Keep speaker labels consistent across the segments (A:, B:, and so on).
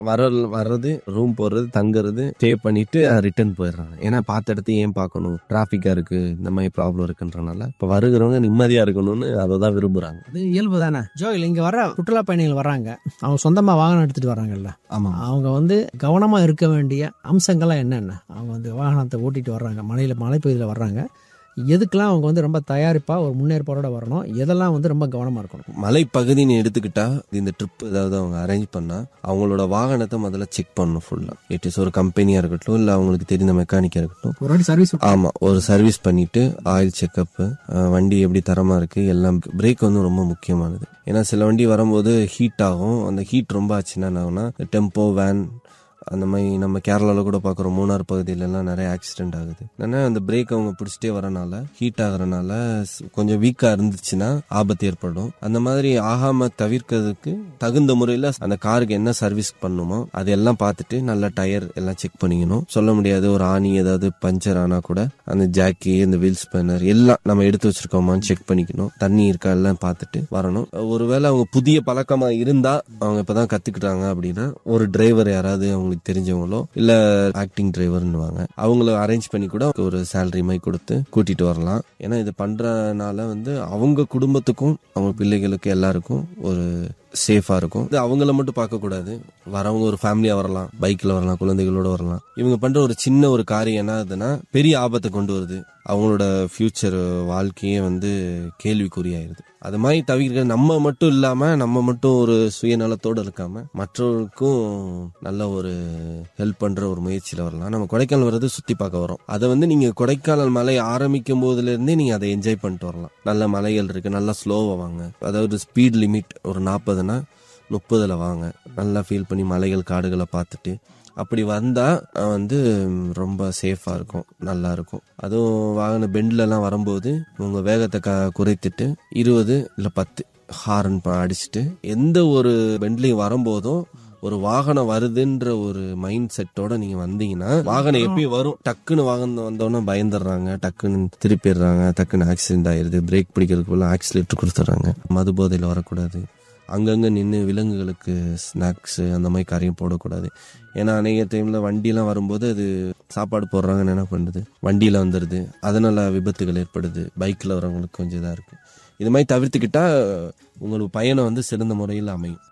A: வர வர்றது ரூம் போடுறது தங்குறது ஸ்டே பண்ணிட்டு ரிட்டர்ன் போயிடுறாங்க ஏன்னா பார்த்த இடத்த ஏன் பார்க்கணும் டிராஃபிக்கா இருக்கு இந்த மாதிரி ப்ராப்ளம் இருக்குன்றனால இப்போ வருகிறவங்க நிம்மதியா இருக்கணும்னு அதை தான் விரும்புறாங்க
B: அது இயல்பு தானே ஜோயில் இங்கே வர சுற்றுலா பயணிகள் வர்றாங்க அவங்க சொந்தமாக வாகனம் எடுத்துகிட்டு வர்றாங்கல்ல
A: ஆமா
B: அவங்க வந்து கவனமாக இருக்க வேண்டிய அம்சங்கள்லாம் என்னென்ன அவங்க வந்து வாகனத்தை ஓட்டிட்டு வர்றாங்க மலையில் மலைப்பகுதியில் வர்றாங்க எதுக்கெல்லாம் அவங்க வந்து ரொம்ப தயாரிப்பாக ஒரு முன்னேற்பாடோட வரணும் எதெல்லாம் வந்து ரொம்ப கவனமாக இருக்கணும்
A: மலைப்பகுதின்னு எடுத்துக்கிட்டா இந்த ட்ரிப் ஏதாவது அவங்க அரேஞ்ச் பண்ணா அவங்களோட வாகனத்தை முதல்ல செக் பண்ணணும் ஃபுல்லா இட் இஸ் ஒரு கம்பெனியா இருக்கட்டும் இல்ல அவங்களுக்கு தெரிந்த மெக்கானிக்கா இருக்கட்டும்
B: ஒரு வாட்டி சர்வீஸ்
A: ஆமா ஒரு சர்வீஸ் பண்ணிட்டு ஆயில் செக்கப் வண்டி எப்படி தரமா இருக்கு எல்லாம் பிரேக் வந்து ரொம்ப முக்கியமானது ஏன்னா சில வண்டி வரும்போது ஹீட் ஆகும் அந்த ஹீட் ரொம்ப ஆச்சுன்னா என்ன ஆகும்னா டெம்போ வேன் அந்த மாதிரி நம்ம கேரளாவில் கூட பார்க்குறோம் மூணார் பகுதியிலலாம் நிறைய ஆக்சிடென்ட் ஆகுது ஏன்னா அந்த பிரேக் அவங்க பிடிச்சிட்டே வரனால ஹீட் ஆகுறனால ஸ்- கொஞ்சம் வீக்காக இருந்துச்சுன்னா ஆபத்து ஏற்படும் அந்த மாதிரி ஆகாம தவிர்க்கிறதுக்கு தகுந்த முறையில் அந்த காருக்கு என்ன சர்வீஸ் பண்ணுமோ அதெல்லாம் பார்த்துட்டு நல்லா டயர் எல்லாம் செக் பண்ணிக்கணும் சொல்ல முடியாது ஒரு ஆணி ஏதாவது பஞ்சர் ஆனா கூட அந்த ஜாக்கி இந்த வீல் ஸ்பேனர் எல்லாம் நம்ம எடுத்து வச்சிருக்கோமான்னு செக் பண்ணிக்கணும் தண்ணி இருக்கா எல்லாம் பார்த்துட்டு வரணும் ஒருவேளை அவங்க புதிய பழக்கமா இருந்தா அவங்க இப்பதான் கத்துக்கிட்டாங்க அப்படின்னா ஒரு டிரைவர் யாராவது அவங்களுக்கு தெரிஞ்சவங்களோ இல்ல ஆக்டிங் டிரைவர்னுவாங்க அவங்கள அரேஞ்ச் பண்ணி கூட ஒரு சேலரி மாதிரி கொடுத்து கூட்டிட்டு வரலாம் ஏன்னா இது பண்றதுனால வந்து அவங்க குடும்பத்துக்கும் அவங்க பிள்ளைகளுக்கு எல்லாருக்கும் ஒரு சேஃபா இருக்கும் இது அவங்கள மட்டும் பார்க்க கூடாது வரவங்க ஒரு ஃபேமிலியா வரலாம் பைக்ல வரலாம் குழந்தைகளோட வரலாம் இவங்க பண்ற ஒரு சின்ன ஒரு காரியம் என்ன ஆகுதுன்னா பெரிய ஆபத்தை கொண்டு வருது அவங்களோட ஃபியூச்சர் வாழ்க்கையே வந்து கேள்விக்குறியாயிருது அது மாதிரி தவிர்க்க நம்ம மட்டும் இல்லாம நம்ம மட்டும் ஒரு சுயநலத்தோட இருக்காம மற்றவருக்கும் நல்ல ஒரு ஹெல்ப் பண்ற ஒரு முயற்சியில வரலாம் நம்ம கொடைக்கானல் வர்றது சுத்தி பார்க்க வரோம் அதை வந்து நீங்க கொடைக்கானல் மலை ஆரம்பிக்கும் போதுல இருந்தே நீங்க அதை என்ஜாய் பண்ணிட்டு வரலாம் நல்ல மலைகள் இருக்கு நல்லா ஸ்லோவா வாங்க அதாவது ஸ்பீட் லிமிட் ஒரு நாற்பதுனா முப்பதுல வாங்க நல்லா ஃபீல் பண்ணி மலைகள் காடுகளை பார்த்துட்டு அப்படி வந்தா அஹ், வந்து ம், ரொம்ப சேஃபா இருக்கும் நல்லா இருக்கும் அதுவும் வாகன பெண்ட்ல எல்லாம் வரும்போது உங்க வேகத்தை க- குறைத்துட்டு இருபது இல்ல பத்து ஹாரன் அடிச்சுட்டு எந்த ஒரு பெண்ட்லையும் வரும்போதும் ஒரு வாகனம் வருதுன்ற ஒரு மைண்ட் செட்டோட நீங்க வந்தீங்கன்னா வாகனம் எப்பயும் வரும் டக்குன்னு வாகனம் வந்தோடனே பயந்துடுறாங்க டக்குன்னு திருப்பிடுறாங்க டக்குன்னு ஆக்சிடென்ட் ஆயிருது பிரேக் பிடிக்கிறதுக்கு போல ஆக்சிலேட்டர் கொடுத்துட்றாங்க மது போதையில் வரக்கூடாது அங்கங்கே நின்று விலங்குகளுக்கு ஸ்நாக்ஸ் அந்த மாதிரி காரியம் போடக்கூடாது ஏன்னா அநேக டைமில் வண்டியெல்லாம் வரும்போது அது சாப்பாடு போடுறாங்கன்னு என்ன பண்ணுது வண்டியில் வந்துடுது அதனால விபத்துகள் ஏற்படுது பைக்கில் வரவங்களுக்கு கொஞ்சம் இதாக இருக்குது இது மாதிரி தவிர்த்துக்கிட்டா உங்களுக்கு பயணம் வந்து சிறந்த முறையில் அமையும்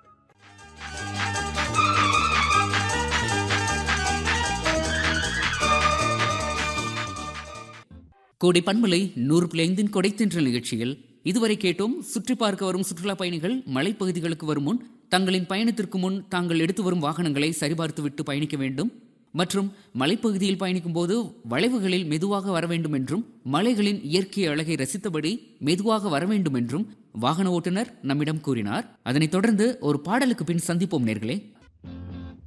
C: கோடை பண்பலை நூறு புள்ளி ஐந்தின் கொடைத்தின்ற நிகழ்ச்சியில் இதுவரை கேட்டோம் சுற்றி பார்க்க வரும் சுற்றுலா பயணிகள் மலைப்பகுதிகளுக்கு வரும் முன் தங்களின் பயணத்திற்கு முன் தாங்கள் எடுத்து வரும் வாகனங்களை சரிபார்த்துவிட்டு பயணிக்க வேண்டும் மற்றும் மலைப்பகுதியில் பயணிக்கும் போது வளைவுகளில் மெதுவாக வர வேண்டும் என்றும் மலைகளின் இயற்கை அழகை ரசித்தபடி மெதுவாக வர வேண்டும் என்றும் வாகன ஓட்டுநர் நம்மிடம் கூறினார் அதனைத் தொடர்ந்து ஒரு பாடலுக்கு பின் சந்திப்போம் நேர்களே